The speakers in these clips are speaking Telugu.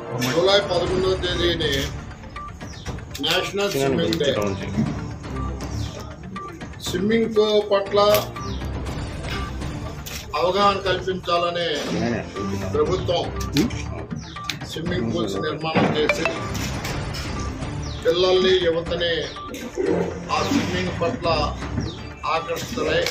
జూలై పదకొండవ తేదీని నేషనల్ స్విమ్మింగ్ డే స్విమ్మింగ్ పట్ల అవగాహన కల్పించాలని ప్రభుత్వం స్విమ్మింగ్ పూల్స్ నిర్మాణం చేసి పిల్లల్ని యువతని ఆ స్విమ్మింగ్ పట్ల ఆకర్షితులై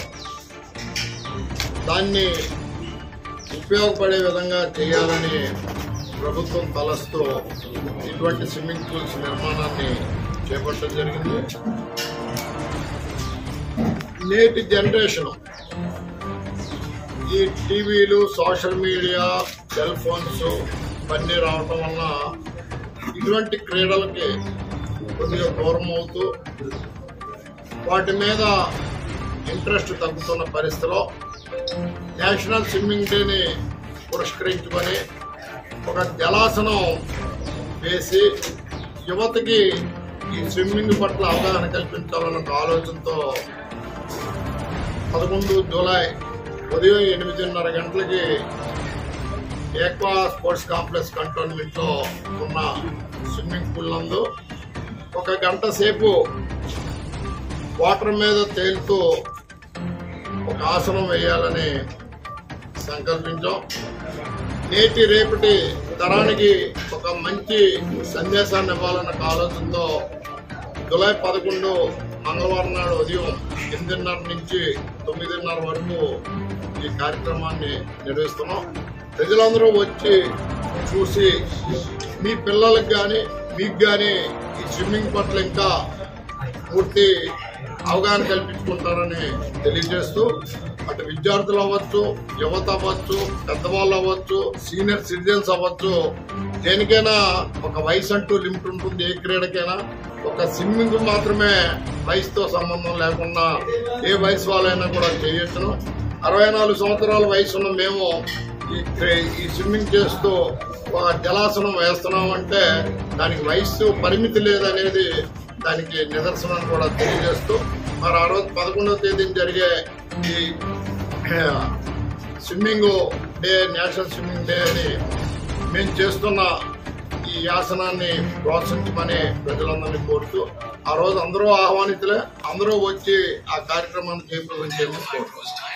దాన్ని ఉపయోగపడే విధంగా చేయాలని ప్రభుత్వం తలస్తూ ఇటువంటి స్విమ్మింగ్ పూల్స్ నిర్మాణాన్ని చేపట్టడం జరిగింది నేటి జనరేషన్ ఈ టీవీలు సోషల్ మీడియా సెల్ ఫోన్స్ ఇవన్నీ రావటం వల్ల ఇటువంటి క్రీడలకి కొద్దిగా దూరం అవుతూ వాటి మీద ఇంట్రెస్ట్ తగ్గుతున్న పరిస్థితిలో నేషనల్ స్విమ్మింగ్ డేని పురస్కరించుకొని ఒక జలాసనం వేసి యువతకి ఈ స్విమ్మింగ్ పట్ల అవగాహన కల్పించాలన్న ఒక ఆలోచనతో పదకొండు జూలై ఉదయం ఎనిమిదిన్నర గంటలకి ఏక్వా స్పోర్ట్స్ కాంప్లెక్స్ కంటోన్మెంట్ లో ఉన్న స్విమ్మింగ్ పూల్ నందు ఒక గంట సేపు వాటర్ మీద తేలుతూ ఒక ఆసనం వేయాలని సంకల్పించాం నేటి రేపటి తరానికి ఒక మంచి సందేశాన్ని ఇవ్వాలన్న ఒక ఆలోచనతో జూలై పదకొండు మంగళవారం నాడు ఉదయం ఎనిమిదిన్నర నుంచి తొమ్మిదిన్నర వరకు ఈ కార్యక్రమాన్ని నిర్వహిస్తున్నాం ప్రజలందరూ వచ్చి చూసి మీ పిల్లలకు కానీ మీకు కానీ ఈ స్విమ్మింగ్ పట్ల ఇంకా పూర్తి అవగాహన కల్పించుకుంటారని తెలియజేస్తూ అటు విద్యార్థులు అవ్వచ్చు యువత అవ్వచ్చు పెద్దవాళ్ళు అవ్వచ్చు సీనియర్ సిటిజన్స్ అవ్వచ్చు దేనికైనా ఒక వయసు అంటూ లిమిట్ ఉంటుంది ఏ క్రీడకైనా ఒక స్విమ్మింగ్ మాత్రమే వయసుతో సంబంధం లేకుండా ఏ వయసు వాళ్ళైనా కూడా చేయొచ్చును అరవై నాలుగు సంవత్సరాల వయసు ఉన్న మేము ఈ క్రీ- ఈ స్విమ్మింగ్ చేస్తూ ఒక జలాసనం వేస్తున్నాం అంటే దానికి వయస్సు పరిమితి లేదనేది దానికి నిదర్శనం కూడా తెలియజేస్తూ మరి ఆ రోజు పదకొండవ తేదీన జరిగే ఈ ఆ, swimming day national swimming day అని మేము చేస్తున్న ఈ ఆసనాన్ని ప్రోత్సహించమని ప్రజలందరినీ కోరుతూ ఆ రోజు అందరూ ఆహ్వానితులే అందరూ వచ్చి ఆ కార్యక్రమాన్ని జయప్రదం చేయమని కోరుతున్నాం